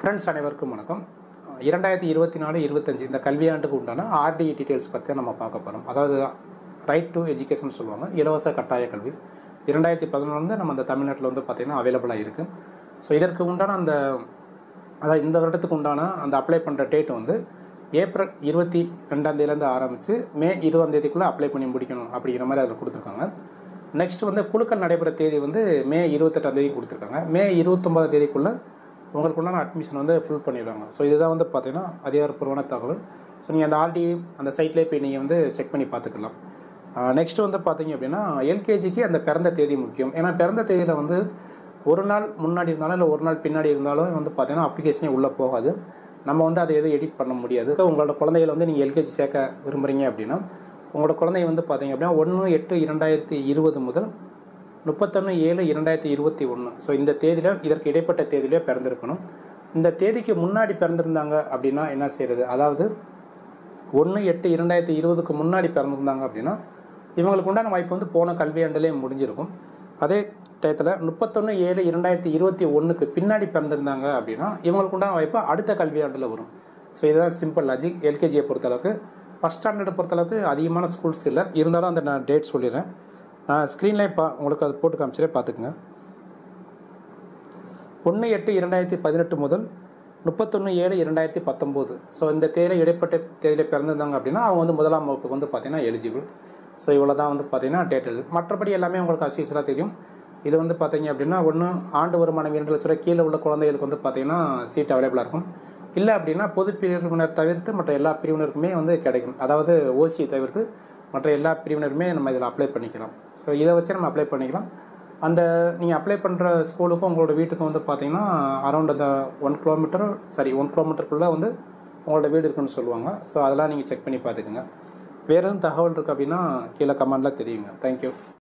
friends அனைவருக்கும் வணக்கம் இரண்டாயிரத்தி இருபத்தி நாலு இருபத்தஞ்சு இந்த கல்வியாண்டுக்கு உண்டான ஆர்டி டீட்டெயில்ஸ் பற்றி நம்ம பார்க்க போகிறோம் அதாவது ரைட் டு எஜுகேஷன் சொல்லுவாங்க இலவச கட்டாய கல்வி இரண்டாயிரத்தி பதினொன்று நம்ம அந்த தமிழ்நாட்டில் வந்து பார்த்திங்கன்னா அவைலபிளாக இருக்குது ஸோ இதற்கு உண்டான அந்த அதாவது இந்த வருடத்துக்கு உண்டான அந்த அப்ளை பண்ணுற டேட் வந்து ஏப்ரல் இருபத்தி ரெண்டாம் தேதியிலேருந்து ஆரம்பித்து மே இருபதாம் தேதிக்குள்ளே அப்ளை பண்ணி முடிக்கணும் அப்படிங்கிற மாதிரி அதில் கொடுத்துருக்காங்க நெக்ஸ்ட் வந்து குழுக்கள் நடைபெற தேதி வந்து மே இருபத்தெட்டாம் தேதி கொடுத்துருக்காங்க மே இருபத்தொம்பதாம் தேதிக்குள்ளே உங்களுக்கு உண்டான அட்மிஷன் வந்து ஃபில் பண்ணிடுவாங்க ஸோ இதுதான் வந்து பார்த்தீங்கன்னா அதிகாரப்பூர்வமான தகவல் ஸோ நீங்கள் அந்த ஆல்ரெடி அந்த சைட்லேயே போய் நீங்கள் வந்து செக் பண்ணி பார்த்துக்கலாம் நெக்ஸ்ட் வந்து பார்த்தீங்க அப்படின்னா எல்கேஜிக்கு அந்த பிறந்த தேதி முக்கியம் ஏன்னா பிறந்த தேதியில் வந்து ஒரு நாள் முன்னாடி இருந்தாலும் இல்லை ஒரு நாள் பின்னாடி இருந்தாலும் வந்து பார்த்தீங்கன்னா அப்ளிகேஷனே உள்ளே போகாது நம்ம வந்து அதை எதுவும் எடிட் பண்ண முடியாது ஸோ உங்களோட குழந்தைகளை வந்து நீங்கள் எல்கேஜி சேர்க்க விரும்புகிறீங்க அப்படின்னா உங்களோட குழந்தை வந்து பார்த்தீங்க அப்படின்னா ஒன்று எட்டு இரண்டாயிரத்தி இருபது முதல் முப்பத்தொன்று ஏழு இரண்டாயிரத்தி இருபத்தி ஒன்று ஸோ இந்த தேதியில் இதற்கு இடைப்பட்ட தேதியிலே பிறந்திருக்கணும் இந்த தேதிக்கு முன்னாடி பிறந்திருந்தாங்க அப்படின்னா என்ன செய்கிறது அதாவது ஒன்று எட்டு இரண்டாயிரத்தி இருபதுக்கு முன்னாடி பிறந்திருந்தாங்க அப்படின்னா இவங்களுக்கு உண்டான வாய்ப்பு வந்து போன கல்வியாண்டிலே முடிஞ்சிருக்கும் அதே டயத்தில் முப்பத்தொன்று ஏழு இரண்டாயிரத்தி இருபத்தி ஒன்றுக்கு பின்னாடி பிறந்திருந்தாங்க அப்படின்னா இவங்களுக்கு உண்டான வாய்ப்பு அடுத்த கல்வியாண்டில் வரும் ஸோ இதுதான் சிம்பிள் லாஜிக் எல்கேஜியை பொறுத்தளவுக்கு ஃபஸ்ட் ஸ்டாண்டர்டை பொறுத்தளவுக்கு அதிகமான ஸ்கூல்ஸ் இல்லை இருந்தாலும் அந்த நான் டேட் சொல்லிடுறேன் நான் ஸ்க்ரீன்லேயே பா உங்களுக்கு அது போட்டு காமிச்சிட்டே பார்த்துக்குங்க ஒன்று எட்டு இரண்டாயிரத்தி பதினெட்டு முதல் முப்பத்தொன்று ஏழு இரண்டாயிரத்தி பத்தொம்போது ஸோ இந்த தேதியில் இடைப்பட்ட தேதியில் பிறந்திருந்தாங்க அப்படின்னா அவங்க வந்து முதலாம் வகுப்புக்கு வந்து பார்த்தீங்கன்னா எலிஜிபிள் ஸோ இவ்வளோ தான் வந்து பார்த்தீங்கன்னா டேட்டல் மற்றபடி எல்லாமே உங்களுக்கு அசியூஸ்லாம் தெரியும் இது வந்து பார்த்தீங்க அப்படின்னா ஒன்று ஆண்டு வருமானம் இரண்டு லட்ச ரூபாய் கீழே உள்ள குழந்தைகளுக்கு வந்து பார்த்தீங்கன்னா சீட் அவைலபிளாக இருக்கும் இல்லை அப்படின்னா பொது பிரிவினர் தவிர்த்து மற்ற எல்லா பிரிவினருக்குமே வந்து கிடைக்கும் அதாவது ஓசி தவிர்த்து மற்ற எல்லா பிரிவினருமே நம்ம இதில் அப்ளை பண்ணிக்கலாம் ஸோ இதை வச்சு நம்ம அப்ளை பண்ணிக்கலாம் அந்த நீங்கள் அப்ளை பண்ணுற ஸ்கூலுக்கும் உங்களோட வீட்டுக்கும் வந்து பார்த்தீங்கன்னா அரௌண்ட் அந்த ஒன் கிலோமீட்டர் சாரி ஒன் கிலோமீட்டருக்குள்ளே வந்து உங்களோட வீடு இருக்குன்னு சொல்லுவாங்க ஸோ அதெல்லாம் நீங்கள் செக் பண்ணி பார்த்துக்குங்க வேறு எதுவும் தகவல் இருக்குது அப்படின்னா கீழே கமெண்டில் தெரியுங்க தேங்க்யூ